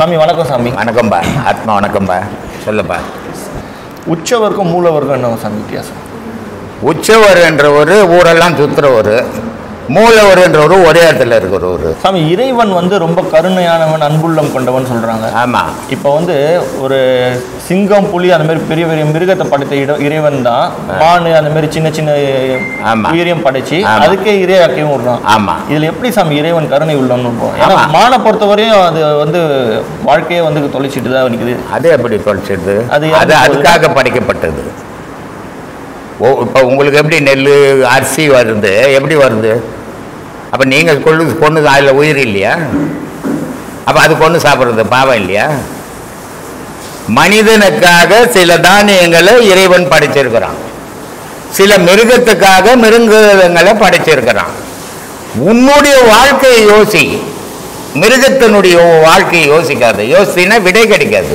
சாமி வணக்கம் சாமி வணக்கம்பா ஆத்மா வணக்கம்பா சொல்லுப்பா உச்சவர்க்கும் மூலவர்க்கும் என்ன சாமி வித்தியாசம் உச்சவர் என்றவர் ஊரெல்லாம் சுற்றுறவர் மூலவர் என்றவர் ஒரே இடத்துல இருக்கிறவர் சாமி இறைவன் வந்து ரொம்ப கருணையானவன் அன்புள்ளம் கொண்டவன் சொல்றாங்க ஆமாம் இப்போ வந்து ஒரு சிங்கம் புலி அந்த மாதிரி பெரிய பெரிய மிருகத்தை படைத்த இடம் இறைவன் தான் மான் அந்த மாதிரி சின்ன சின்ன ஆமா. உயிரியம் படைச்சு ஆமா. அதுக்கே இறையாக்கையும் விடுறான் ஆமாம் இதுல எப்படி சாமி இறைவன் கருணை உள்ளவன்னு இருக்கும் ஏன்னா ஆமா. மானை பொறுத்தவரையும் அது வந்து வாழ்க்கையே வந்து தொலைச்சிட்டு தான் நிற்குது அது எப்படி தொலைச்சிடுது அது அது எப்படி அதுக்காக படைக்கப்பட்டது ஓ இப்போ உங்களுக்கு எப்படி நெல் அரிசி வருது எப்படி வருது அப்போ நீங்கள் கொள்ளு கொண்டு அதில் உயிர் இல்லையா அப்போ அது கொண்டு சாப்பிட்றது பாவம் இல்லையா மனிதனுக்காக சில தானியங்களை இறைவன் படைச்சிருக்கிறான் சில மிருகத்துக்காக மிருகங்களை படைச்சிருக்கிறான் உன்னுடைய வாழ்க்கையை யோசி மிருகத்தினுடைய வாழ்க்கையை யோசிக்காது யோசினா விடை கிடைக்காது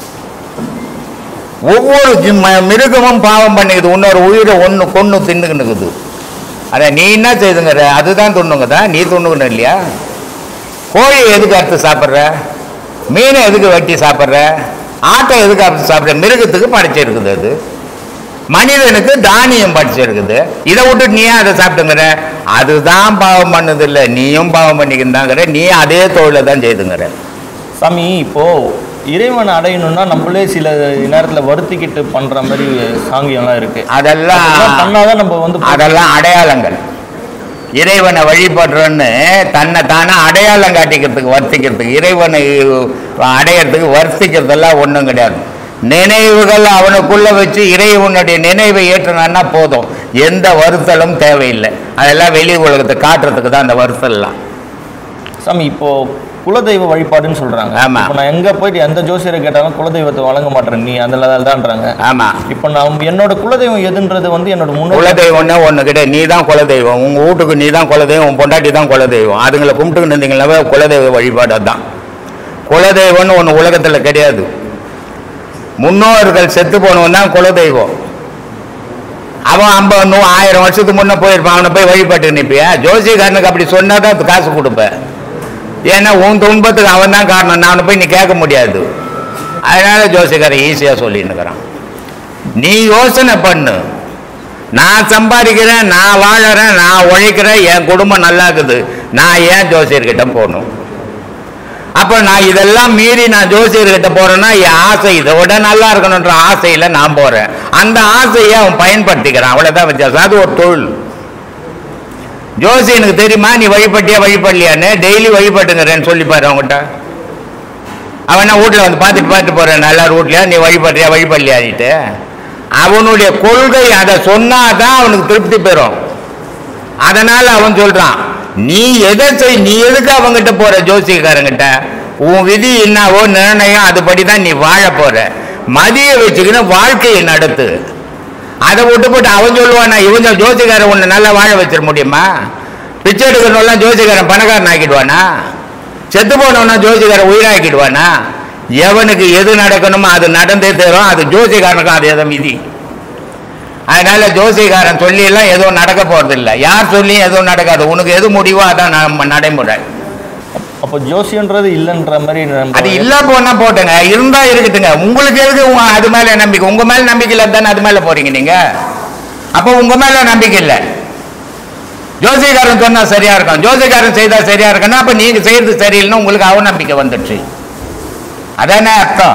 ஒவ்வொரு ஜி- ம- மிருகமும் பாவம் பண்ணிக்குது இன்னொரு உயிரை ஒன்று கொன்று தின்னுக்குனுக்குது அதை நீ என்ன செய்துங்கிற அதுதான் துண்ணுங்கதா நீ துண்ணுக்கணும் இல்லையா கோழி எதுக்கு அறுத்து சாப்பிட்ற மீனை எதுக்கு வெட்டி சாப்பிட்ற ஆட்டை எதுக்கு அறுத்து சாப்பிட்ற மிருகத்துக்கு படைச்சிருக்குது அது மனிதனுக்கு தானியம் படிச்சிருக்குது இதை விட்டு நீ ஏன் அதை சாப்பிட்டுங்கிற அதுதான் பாவம் பண்ணது இல்லை நீயும் பாவம் பண்ணிக்கிந்தாங்கிற நீ அதே தொழிலை தான் செய்துங்கிற சாமி இப்போ இறைவனை அடையணும்னா நம்மளே சில நேரத்துல வருத்திக்கிட்டு பண்ற மாதிரி சாங்கியம்லாம் இருக்கு அதெல்லாம் அதெல்லாம் பண்ணாதான் நம்ம வந்து அதெல்லாம் அடையாளங்கள் இறைவனை வழிபடுறோன்னு தன்னை தானே அடையாளம் காட்டிக்கிறதுக்கு வர்த்திக்கிறதுக்கு இறைவனை அடையிறதுக்கு வர்த்திக்கிறதெல்லாம் ஒன்றும் கிடையாது நினைவுகள் அவனுக்குள்ள வச்சு இறைவனுடைய நினைவை ஏற்றினான்னா போதும் எந்த வருத்தலும் தேவையில்லை அதெல்லாம் வெளி உலகத்தை காட்டுறதுக்கு தான் அந்த வருத்தல்லாம் சாமி இப்போ குலதெய்வ வழிபாடுன்னு சொல்றாங்க ஆமா. இப்போ நான் எங்க போயிட்டு எந்த ஜோசியரை கேட்டாலும் குலதெய்வத்தை வழங்க மாட்டேன் நீ அந்த தான்றாங்க ஆமாம் இப்போ நான் என்னோட குலதெய்வம் எதுன்றது வந்து என்னோட முன்னோர் குலதெய்வம்னா ஒன்று கிடையாது நீ தான் குலதெய்வம் உங்கள் வீட்டுக்கு நீ தான் குலதெய்வம் உன் பொண்டாட்டி தான் குலதெய்வம் அதுங்களை கும்பிட்டுக்கிட்டு இருந்தீங்களாவே குலதெய்வ வழிபாடு அதுதான் குலதெய்வம்னு ஒன்று உலகத்தில் கிடையாது முன்னோர்கள் செத்து போனவன் தான் குலதெய்வம் அவன் ஐம்பது நூ ஆயிரம் வருஷத்துக்கு முன்னே போயிருப்பான் அவனை போய் வழிபாட்டு நிற்பியா ஜோசியக்காரனுக்கு அப்படி சொன்னால் தான் காசு கொடுப்பேன் ஏன்னா உன் துன்பத்துக்கு அவன் தான் காரணம் நான் அவனை போய் நீ கேட்க முடியாது அதனால ஜோசியக்காரன் ஈஸியாக சொல்லின்னுக்கிறான் நீ யோசனை பண்ணு நான் சம்பாதிக்கிறேன் நான் வாழறேன் நான் உழைக்கிறேன் என் குடும்பம் நல்லா இருக்குது நான் ஏன் ஜோசியர்கிட்ட போகணும் அப்போ நான் இதெல்லாம் மீறி நான் ஜோசியர்கிட்ட போறேன்னா என் ஆசை இதை விட நல்லா இருக்கணுன்ற ஆசையில் நான் போகிறேன் அந்த ஆசையை அவன் பயன்படுத்திக்கிறான் அவ்வளோதான் வித்தியாசம் அது ஒரு தொழில் ஜோசியனுக்கு தெரியுமா நீ வழிபட்டியா வழிபடலையான்னு டெய்லி வழிபட்டுங்கிறேன்னு சொல்லிப்பாரு அவங்ககிட்ட அவன் என்ன வீட்டில் வந்து பார்த்துட்டு பார்த்துட்டு போகிறேன் நல்லா வீட்லையா நீ வழிபடுறியா வழிபடலையான்ட்டு அவனுடைய கொள்கை அதை சொன்னாதான் அவனுக்கு திருப்தி பெறும் அதனால அவன் சொல்றான் நீ எதை செய் நீ எதுக்கு அவங்கிட்ட போற ஜோசியக்காரங்கிட்ட உன் விதி என்னவோ நிர்ணயம் அதுபடி தான் நீ வாழ போற மதிய வச்சுக்கின்னு வாழ்க்கையை நடத்து அதை விட்டு போட்டு அவன் சொல்லுவானா இவன் ஜோசியக்காரன் உன்னை நல்லா வாழ வச்சிட முடியுமா பிச்சை எடுக்கிறவெல்லாம் ஜோசியக்காரன் பணக்காரன் ஆக்கிடுவானா செத்து போனவனா ஜோசியக்காரன் உயிராக்கிடுவானா எவனுக்கு எது நடக்கணுமோ அது நடந்தே தரும் அது ஜோசியக்காரனுக்கும் அதே தான் விதி அதனால ஜோசியக்காரன் சொல்லி எல்லாம் எதுவும் நடக்க போறது இல்லை யார் சொல்லியும் எதுவும் நடக்காது உனக்கு எது முடிவோ அதான் நம்ம நடைமுறை அப்போ ஜோசியன்றது இல்லைன்ற மாதிரி நம்ம- அது இல்ல போனா போட்டுங்க இருந்தா இருக்கட்டுங்க உங்களுக்கு எதுக்கு உங்க அது மேல நம்பிக்கை உங்க மேல நம்பிக்கை இல்லை தானே அது மேல போறீங்க நீங்க அப்போ உங்க மேல நம்பிக்கை இல்லை ஜோசியக்காரன் சொன்னா சரியா இருக்கும் ஜோசியக்காரன் செய்தா சரியா இருக்குன்னா அப்ப நீங்க செய்யறது சரியில்லைன்னு உங்களுக்கு அவநம்பிக்கை வந்துடுச்சு அதானே அர்த்தம்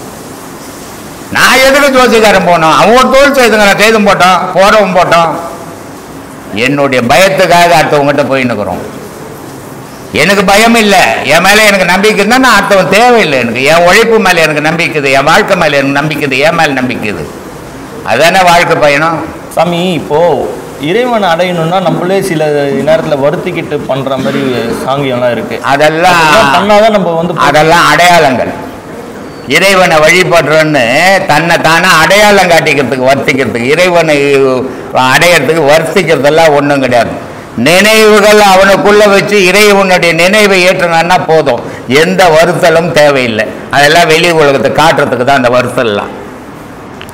நான் எதுக்கு ஜோசியக்காரன் போனோம் அவன் ஒரு தோல் செய்துங்க நான் செய்தும் போட்டோம் போறவன் போட்டோம் என்னுடைய பயத்துக்காக அடுத்தவங்ககிட்ட போய் நிற்கிறோம் எனக்கு பயம் இல்லை என் மேலே எனக்கு நம்பிக்கை இருந்தால் நான் அடுத்தவன் தேவையில்லை எனக்கு என் உழைப்பு மேலே எனக்கு நம்பிக்கைது என் வாழ்க்கை மேலே எனக்கு நம்பிக்கைது என் மேலே நம்பிக்கைது அதானே வாழ்க்கை பயணம் சாமி இப்போ இறைவனை அடையணும்னா நம்மளே சில நேரத்துல வருத்திக்கிட்டு பண்ற மாதிரி சாங்கியம்லாம் இருக்கு அதெல்லாம் அதெல்லாம் பண்ணாதான் நம்ம வந்து அதெல்லாம் அடையாளங்கள் இறைவனை வழிபடுறோன்னு தன்னை தானே அடையாளம் காட்டிக்கிறதுக்கு வர்த்திக்கிறதுக்கு இறைவனை அடையிறதுக்கு வர்த்திக்கிறதெல்லாம் ஒன்றும் கிடையாது நினைவுகள் அவனுக்குள்ள வச்சு இறைவனுடைய நினைவை ஏற்றினான்னா போதும் எந்த வருத்தலும் தேவையில்லை அதெல்லாம் வெளி உலகத்தை காட்டுறதுக்கு தான் அந்த வருத்தல்லாம்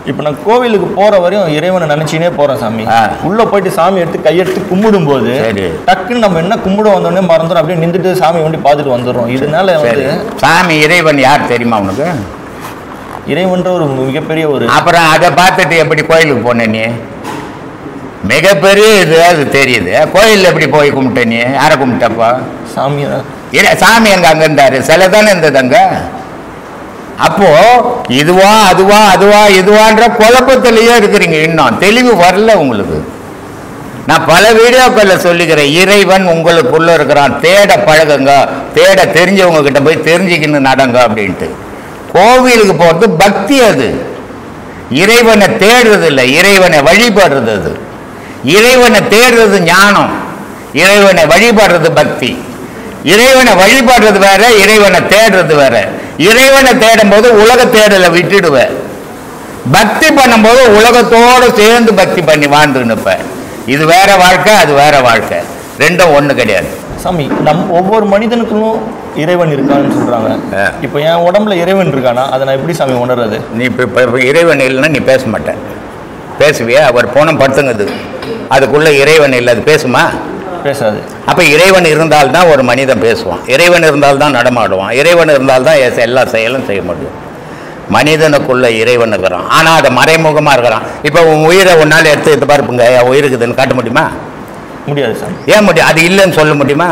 இப்போ நான் கோவிலுக்கு போற வரையும் இறைவனை நினைச்சினே போறேன் சாமி ஆ. உள்ள போயிட்டு சாமி எடுத்து கையெடுத்து கும்பிடும் போது சரி. டக்குன்னு நம்ம என்ன கும்பிட வந்தோடனே மறந்துடும் அப்படியே நின்றுட்டு சாமி வண்டி பார்த்துட்டு வந்துடுறோம் இதனால சரி வந்து சாமி இறைவன் யார் தெரியுமா உனக்கு இறைவன்ற ஒரு மிகப்பெரிய ஒரு அப்புறம் அதை பார்த்துட்டு எப்படி கோயிலுக்கு போன நீ மிகப்பெரிய இது அது தெரியுது கோயிலில் எப்படி போய் கும்பிட்ட நீ யாரை கும்பிட்டப்பா சாமி இறை சாமி அங்க அங்க இருந்தாரு சிலை தானே இருந்தது அங்க அப்போ இதுவா அதுவா அதுவா இதுவான்ற குழப்பத்திலேயே இருக்கிறீங்க இன்னும் தெளிவு வரல உங்களுக்கு நான் பல வீடியோக்கள்ல சொல்லிக்கிறேன் இறைவன் உங்களுக்குள்ள இருக்கிறான் தேட பழகுங்க தேட தெரிஞ்சவங்க கிட்ட போய் தெரிஞ்சுக்கின்னு நடங்க அப்படின்ட்டு கோவிலுக்கு போறது பக்தி அது இறைவனை தேடுறது இல்லை இறைவனை வழிபடுறது அது இறைவனை தேடுறது ஞானம் இறைவனை வழிபடுறது பக்தி இறைவனை வழிபடுறது வேற இறைவனை தேடுறது வேற இறைவனை தேடும் போது உலக தேடலை விட்டுடுவேன் பக்தி பண்ணும்போது உலகத்தோடு சேர்ந்து பக்தி பண்ணி வாழ்ந்து நிற்பேன் இது வேற வாழ்க்கை அது வேற வாழ்க்கை ரெண்டும் ஒண்ணு கிடையாது சாமி நம் ஒவ்வொரு மனிதனுக்குள்ளும் இறைவன் இருக்கான்னு சொல்றாங்க ஆ. இப்போ என் உடம்புல இறைவன் இருக்கானா அதை நான் எப்படி சாமி உணர்றது நீ இப்போ இப்போ இறைவன் இல்லைன்னா நீ பேச மாட்ட பேசுவியா அவர் போன படுத்துங்குது அதுக்குள்ள இறைவன் இல்லை அது பேசுமா பேசாது அப்போ இறைவன் இருந்தால்தான் ஒரு மனிதன் பேசுவான் இறைவன் இருந்தால்தான் நடமாடுவான் இறைவன் இருந்தால்தான் எஸ் எல்லா செயலும் செய்ய முடியும் மனிதனுக்குள்ள இறைவன் இருக்கிறான் ஆனால் அது மறைமுகமாக இருக்கிறான் இப்போ உன் உயிரை உன்னால் எடுத்து எடுத்து பார்ப்புங்க என் உயிர் இருக்குதுன்னு காட்ட முடியுமா முடியாது சாமி ஏன் முடியும் அது இல்லைன்னு சொல்ல முடியுமா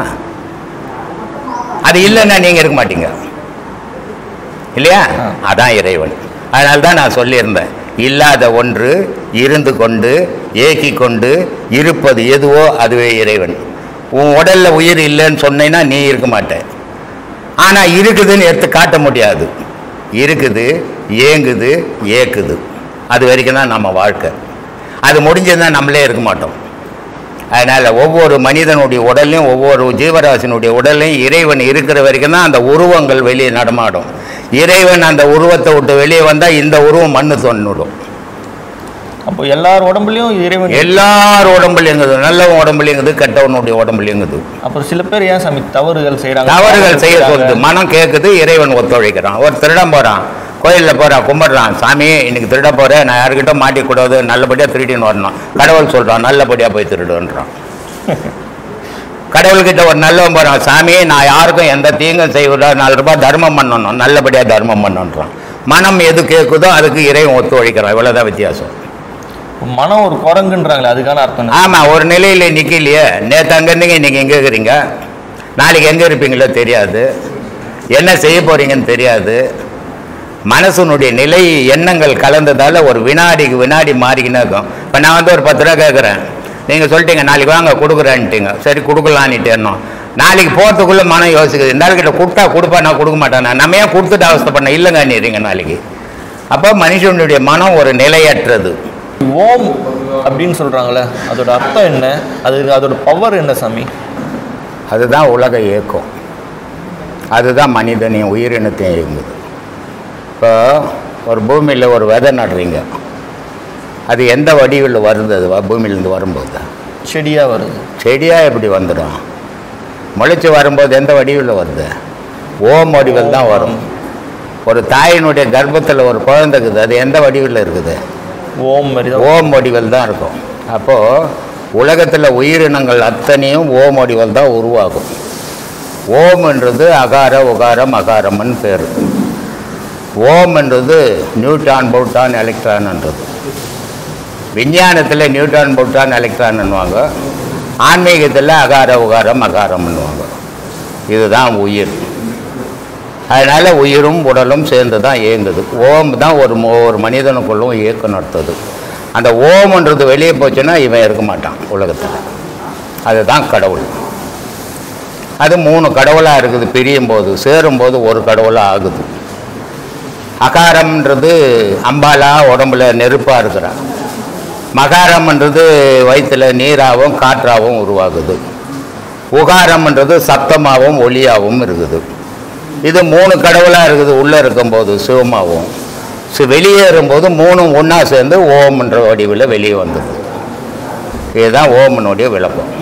அது இல்லைன்னா நீங்கள் இருக்க மாட்டீங்க இல்லையா ஆ. அதான் இறைவன் அதனால தான் நான் சொல்லியிருந்தேன் இல்லாத ஒன்று இருந்து கொண்டு ஏக்கி கொண்டு இருப்பது எதுவோ அதுவே இறைவன் உன் உடல்ல உயிர் இல்லைன்னு சொன்னேன்னா நீ இருக்க மாட்ட ஆனால் இருக்குதுன்னு எடுத்து காட்ட முடியாது இருக்குது ஏங்குது ஏக்குது அது வரைக்கும் தான் நம்ம வாழ்க்கை அது முடிஞ்சதுன்னா நம்மளே இருக்க மாட்டோம் அதனால் ஒவ்வொரு மனிதனுடைய உடல்லையும் ஒவ்வொரு ஜீவராசினுடைய உடல்லையும் இறைவன் இருக்கிற வரைக்கும் தான் அந்த உருவங்கள் வெளியே நடமாடும் இறைவன் அந்த உருவத்தை விட்டு வெளியே வந்தால் இந்த உருவம் மண்ணு தொன்னுடும் அப்போ எல்லார் உடம்புலயும் இறைவன் எல்லார் உடம்புலையுங்குது நல்லவன் உடம்புலையுங்குது கெட்டவனுடைய உடம்புலையுங்குது அப்புறம் சில பேர் ஏன் சாமி தவறுகள் செய்றாங்க தவறுகள் செய்ய செய்றாங்க? சொல்லுது மனம் கேட்குது இறைவன் ஒத்துழைக்கிறான் ஒரு திருடன் போகிறான் கோயிலில் போகிறான் கும்பிட்றான் சாமி இன்னைக்கு திருட போகிறேன் நான் யாருக்கிட்ட மாட்டிக்கூடாது நல்லபடியாக திருடின்னு வரணும் கடவுள் சொல்கிறான் நல்லபடியாக போய் திருடுன்றான் கடவுள்கிட்ட ஒரு நல்லவன் போகிறான் சாமி நான் யாருக்கும் எந்த தீங்கும் செய்வதா நாலு ரூபாய் தர்மம் பண்ணணும் நல்லபடியாக தர்மம் பண்ணணுன்றான் மனம் எது கேட்குதோ அதுக்கு இறைவன் ஒத்துழைக்கிறான் இவ்வளோதான் வித்தியாசம் மனம் ஒரு குரங்குன்றாங்களே அதுக்கான அர்த்தம் என்ன? ஆமாம் ஒரு நிலையில் நிற்கலையே நேற்று அங்கே இருந்தீங்க இன்றைக்கி எங்கே இருக்கிறீங்க நாளைக்கு எங்கே இருப்பீங்களோ தெரியாது என்ன செய்ய போகிறீங்கன்னு தெரியாது மனசனுடைய நிலை எண்ணங்கள் கலந்ததால் ஒரு வினாடிக்கு வினாடி மாறிக்கினே இருக்கும் இப்போ நான் வந்து ஒரு பத்து ரூபா கேட்குறேன் நீங்கள் சொல்லிட்டீங்க நாளைக்கு வாங்க கொடுக்குறேன்ட்டீங்க சரி கொடுக்கலான்னுட்டேனோ நாளைக்கு போகிறதுக்குள்ளே மனம் யோசிக்குது இந்த ஆளுக்கிட்ட கொடுத்தா கொடுப்பா நான் கொடுக்க மாட்டேன் நம்ம ஏன் கொடுத்துட்டு அவஸ்தை பண்ண இல்லைங்க நீங்க நாளைக்கு அப்போ மனுஷனுடைய மனம் ஒரு நிலையற்றது ஓம் அப்படின்னு சொல்றாங்களே அதோட அர்த்தம் என்ன அது அதோட பவர் என்ன சாமி அதுதான் உலக இயக்கம் அதுதான் மனிதனையும் உயிரினத்தையும் இயங்குது இப்போ ஒரு பூமியில் ஒரு விதை நடுறீங்க அது எந்த வடிவில் வருது அது வ- பூமியிலேருந்து வரும்போது செடியா வருது செடியாக எப்படி வந்துடும் முளைச்சி வரும்போது எந்த வடிவில் வருது ஓம் வடிவில் தான் வரும் ஒரு தாயினுடைய கர்ப்பத்தில் ஒரு குழந்தை இருக்குது அது எந்த வடிவில் இருக்குது ஓம் மாதிரி தான் ஓம் வடிவில் தான் இருக்கும் அப்போது உலகத்தில் உயிரினங்கள் அத்தனையும் ஓம் வடிவில் தான் உருவாகும் ஓம்ன்றது அகார உகாரம் அகாரம்னு பேர் ஓம்ன்றது நியூட்டான் பௌட்டான் எலக்ட்ரான்ன்றது விஞ்ஞானத்தில் நியூட்டான் பௌட்டான் எலக்ட்ரான்னுவாங்க ஆன்மீகத்தில் அகார உகாரம் அகாரம்னுவாங்க இதுதான் உயிர் அதனால் உயிரும் உடலும் சேர்ந்து தான் இயங்குது ஓம் தான் ஒரு மோ- ஒரு மனிதனுக்குள்ளும் இயக்கம் நடத்துது அந்த ஓம்ன்றது வெளியே போச்சுன்னா இவன் இருக்க மாட்டான் உலகத்தில் அதுதான் கடவுள் அது மூணு கடவுளாக இருக்குது பிரியும் போது சேரும்போது ஒரு கடவுளாக ஆகுது அகாரம்ன்றது அம்பாலா உடம்புல நெருப்பாக இருக்கிறா மகாரம்ன்றது வயிற்றுல நீராகவும் காற்றாகவும் உருவாகுது உகாரம்ன்றது சத்தமாகவும் ஒளியாகவும் இருக்குது இது மூணு கடவுளாக இருக்குது உள்ளே இருக்கும்போது சிவமாகவும் சி வெளியேறும்போது மூணும் ஒன்றா சேர்ந்து ஓம்ன்ற வடிவில் வெளியே வந்தது இதுதான் ஓமனுடைய விளக்கம்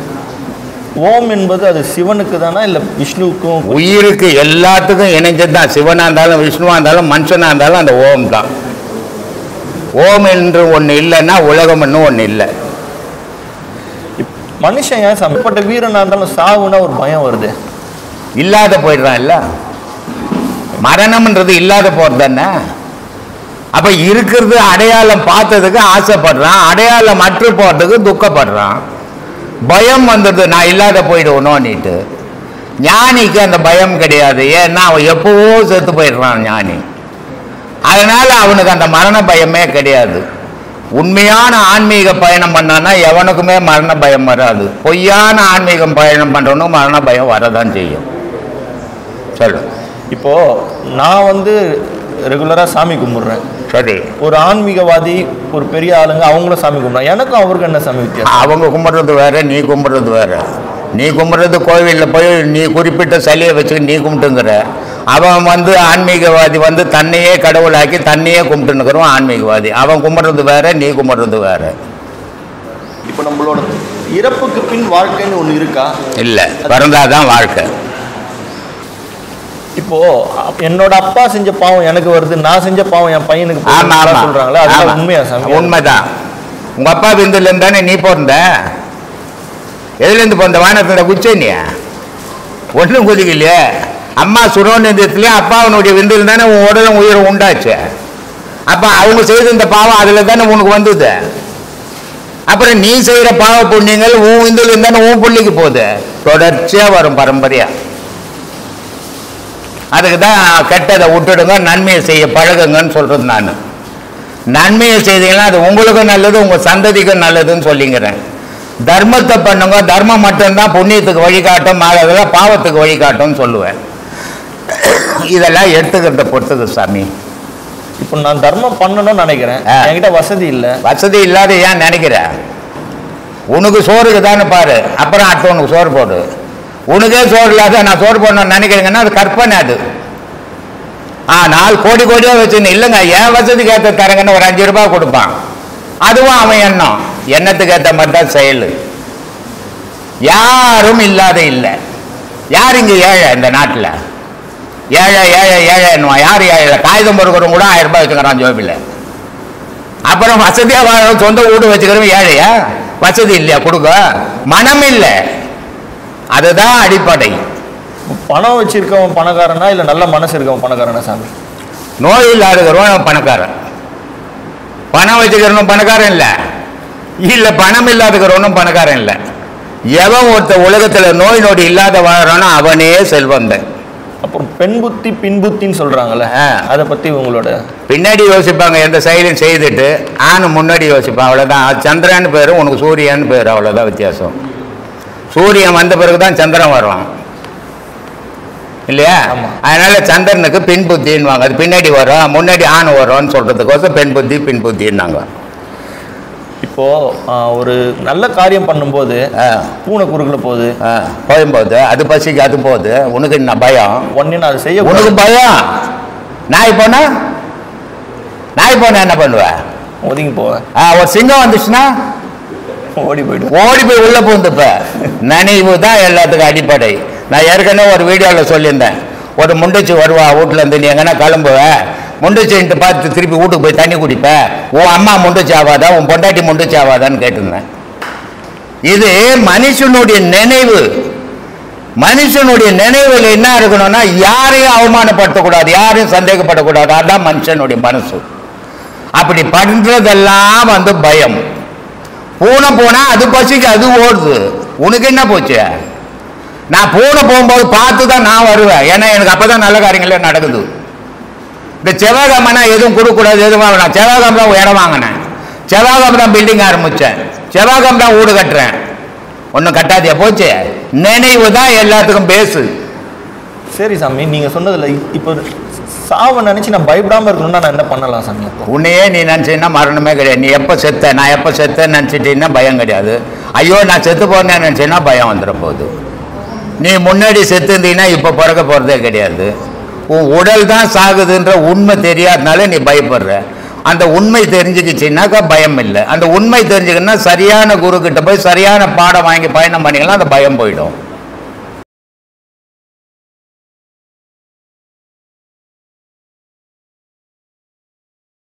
ஓம் என்பது அது சிவனுக்கு தானா இல்ல விஷ்ணுவுக்கும் உயிருக்கு எல்லாத்துக்கும் இணைஞ்சது தான் சிவனாக இருந்தாலும் விஷ்ணுவாக இருந்தாலும் மனுஷனாக இருந்தாலும் அந்த ஓம் தான் ஓம் என்று ஒன்று இல்லைன்னா உலகம்னு ஒன்று இல்லை இப்- மனுஷன் ஏன் சமைப்பட்ட வீரனா இருந்தாலும் சாவுனா ஒரு பயம் வருது இல்லாத போயிடுறான் இல்ல மரணம்ன்றது இல்லாத போறது தானே அப்ப இருக்கிறது அடையாளம் பார்த்ததுக்கு ஆசைப்படுறான் அடையாளம் அற்று போறதுக்கு துக்கப்படுறான் பயம் வந்தது நான் இல்லாத போயிடுவனோன்னுட்டு ஞானிக்கு அந்த பயம் கிடையாது ஏன்னா அவன் எப்பவோ செத்து போயிடுறான் ஞானி அதனால அவனுக்கு அந்த மரண பயமே கிடையாது உண்மையான ஆன்மீக பயணம் பண்ணான்னா எவனுக்குமே மரண பயம் வராது பொய்யான ஆன்மீகம் பயணம் பண்றவனுக்கு மரண பயம் வரதான் செய்யும் சொல்லு இப்போ நான் வந்து ரெகுலரா சாமி கும்பிடுறேன் சரி ஒரு ஆன்மீகவாதி ஒரு பெரிய ஆளுங்க அவங்களும் சாமி கும்பிடுறாங்க எனக்கும் அவருக்கும் என்ன சாமி வித்தியாசம் அவங்க கும்பிட்றது வேற நீ கும்பிட்றது வேற நீ கும்பிட்றது கோவிலில் போய் நீ குறிப்பிட்ட சிலையை வச்சு நீ கும்பிட்டுங்கிற அவன் வந்து ஆன்மீகவாதி வந்து தன்னையே கடவுளாக்கி தன்னையே கும்பிட்டுன்னுக்கிறவன் ஆன்மீகவாதி அவன் கும்பிட்றது வேற நீ கும்பிட்றது வேற இப்போ நம்மளோட இறப்புக்கு பின் வாழ்க்கைன்னு ஒன்று இருக்கா இல்லை பிறந்தாதான் வாழ்க்கை இப்போ அப்- என்னோட அப்பா செஞ்ச பாவம் எனக்கு வருது நான் செஞ்ச பாவம் என் பையனுக்கு ஆமா போகுதுன்னு ஆமா சொல்றாங்களே அதெல்லாம் ஆமா. உண்மையா சாமி உண்மைதான் உங்க அப்பா விந்துல இருந்தானே நீ பிறந்த எதுல இருந்து பிறந்த வானத்தோட குச்சே நீ ஒன்றும் குதிக்கலையே அம்மா சுரோநேந்திரத்துலயும் அப்பாவனுடைய விந்தில் தானே உன் உடலும் உயிரும் உண்டாச்சு அப்ப அவங்க செய்த இந்த பாவம் அதுல தானே உனக்கு வந்தது அப்புறம் நீ செய்யற பாவ புண்ணியங்கள் உன் விந்தில் இருந்தானே உன் புள்ளிக்கு போகுது தொடர்ச்சியா வரும் பரம்பரையா அதுக்கு தான் கெட்டதை விட்டுடுங்க நன்மையை செய்ய பழகுங்கன்னு சொல்றது நான் நன்மையை செய்தீங்கன்னா அது உங்களுக்கும் நல்லது உங்க சந்ததிக்கும் நல்லதுன்னு சொல்லிங்கிறேன் தர்மத்தை பண்ணுங்க தர்மம் மட்டும்தான் புண்ணியத்துக்கு வழிகாட்டும் அதெல்லாம் பாவத்துக்கு வழிகாட்டும்னு சொல்லுவேன் இதெல்லாம் எடுத்துக்கிறத பொறுத்தது சாமி இப்போ நான் தர்மம் பண்ணணும்னு நினைக்கிறேன் ஆ. என்கிட்ட வசதி இல்லை வசதி இல்லாத ஏன் நினைக்கிற உனக்கு சோறுக்கு தானே பாரு அப்புறம் அடுத்தவனுக்கு சோறு போடு உனக்கே சோறு இல்லாத நான் சோறு போடணும்னு நினைக்கிறேங்கன்னா அது கற்பனை அது ஆ நாலு கோடி கோடியாக வச்சுன்னு இல்லைங்க என் வசதிக்கு ஏற்ற தரங்கன்னு ஒரு அஞ்சு ரூபாய் கொடுப்பான் அதுவும் அவன் எண்ணம் எண்ணத்துக்கு ஏற்ற மாதிரி தான் செயல் யாரும் இல்லாத இல்லை யார் இங்கே ஏழை இந்த நாட்டில் ஏழை ஏழை ஏழைன்னுவான் யார் ஏழை காகிதம் பொறுக்கிறவங்க கூட ஆயிரம் ரூபாய் வச்சுக்கிறான் ஜோபில் அப்புறம் வசதியா வாழ சொந்த வீடு வச்சுக்கிறவன் ஏழையா வசதி இல்லையா கொடுக்க மனம் இல்லை அதுதான் அடிப்படை பணம் வச்சிருக்கவன் பணக்காரனா இல்லை நல்ல மனசு இருக்கவன் பணக்காரனா சாமி நோய் இல்லாதவன் அவன் பணக்காரன் பணம் வச்சுக்கிறவனும் பணக்காரன் இல்லை இல்லை பணம் இல்லாதக்கிறவனும் பணக்காரன் இல்லை எவன் ஒருத்த உலகத்துல நோய் நொடி இல்லாத வாழறானோ அவனே செல்வந்தன் அப்புறம் பெண் புத்தி பின் புத்தின்னு சொல்றாங்கல்ல ஆ. அதை பத்தி உங்களோட பின்னாடி யோசிப்பாங்க எந்த செயலும் செய்துட்டு ஆண் முன்னாடி யோசிப்பான் அவ்வளோதான் அது சந்திரன் பேர் உனக்கு சூரியன் பேர் அவ்வளோதான் வித்தியாசம் சூரியன் வந்த பிறகு தான் சந்திரன் வருவான் இல்லையா ஆமா. அதனால சந்திரனுக்கு பின் புத்தின்னுவாங்க அது பின்னாடி வரும் முன்னாடி ஆண் வரும்னு சொல்றதுக்கோசம் பெண் புத்தி பின் புத்தின்னாங்க இப்போ ஆ, ஒரு நல்ல காரியம் பண்ணும்போது ஆ, பூனை குறுக்குல போகுது ஆ, போகும்போது அது பசிக்கு அது போகுது உனக்கு என்ன பயம் உடனே நான் அதை செய்ய உனக்கு பயம் நாய் போனா நாய் போனா என்ன பண்ணுவ ஒதுங்கி போவேன் ஆ, ஒரு சிங்கம் வந்துச்சுன்னா ஓடி போயிடும் ஓடி போய் உள்ள பூந்துப்ப நினைவு தான் எல்லாத்துக்கும் அடிப்படை நான் ஏற்கனவே ஒரு வீடியோவில் சொல்லியிருந்தேன் ஒரு முண்டச்சி வருவா வீட்டுல இருந்து நீ எங்கன்னா கிளம்புவ முண்டச்சின்ட்டு பார்த்து திருப்பி வீட்டுக்கு போய் தண்ணி குடிப்ப உன் அம்மா முண்டச்சி ஆகாதா உன் பொண்டாட்டி முண்டச்சி ஆகாதான்னு கேட்டிருந்தேன் இது மனுஷனுடைய நினைவு மனுஷனுடைய நினைவுல என்ன இருக்கணும்னா யாரையும் அவமானப்படுத்தக்கூடாது யாரையும் சந்தேகப்படக்கூடாது அதான் மனுஷனுடைய மனசு அப்படி பண்றதெல்லாம் வந்து பயம் பூனை போனா அது பசிக்கு அது ஓடுது உனக்கு என்ன போச்சு நான் பூனை போகும்போது பார்த்து தான் நான் வருவேன் ஏன்னா எனக்கு அப்பதான் நல்ல காரியங்களே நடக்குது இந்த செவ்வாய்க்கிழமைனா எதுவும் கொடுக்கக்கூடாது எதுவும் வாங்க நான் செவ்வாய்க்கிழமை தான் இடம் வாங்கினேன் செவ்வாய்க்கிழமை தான் பில்டிங் ஆரம்பித்தேன் செவ்வாய்க்கிழமை தான் வீடு கட்டுறேன் ஒன்றும் கட்டாதியா போச்சு நினைவு தான் எல்லாத்துக்கும் பேசு சரி சாமி நீங்க சொன்னதுல இ- இப்போ சாவை நினைச்சு நான் பயப்படாம இருக்கணும்னா நான் என்ன பண்ணலாம் சாமி அப்போ உன்னையே நீ நினச்சின்னா மரணமே கிடையாது நீ எப்போ செத்த நான் எப்போ செத்தேன்னு நினச்சிட்டீங்கன்னா பயம் கிடையாது ஐயோ நான் செத்து போறேன்னு நினச்சேன்னா பயம் வந்துட போகுது நீ முன்னாடி செத்து இருந்தீங்கன்னா இப்போ பிறக்க போகிறதே கிடையாது உன் உடல் தான் சாகுதுன்ற உண்மை தெரியாதனால நீ பயப்படுற அந்த உண்மை தெரிஞ்சுக்கிச்சின்னாக்கா பயம் இல்லை அந்த உண்மை தெரிஞ்சுக்கணும்னா சரியான குரு கிட்ட போய் சரியான பாடம் வாங்கி பயணம் பண்ணிக்கலாம் அந்த பயம் போயிடும்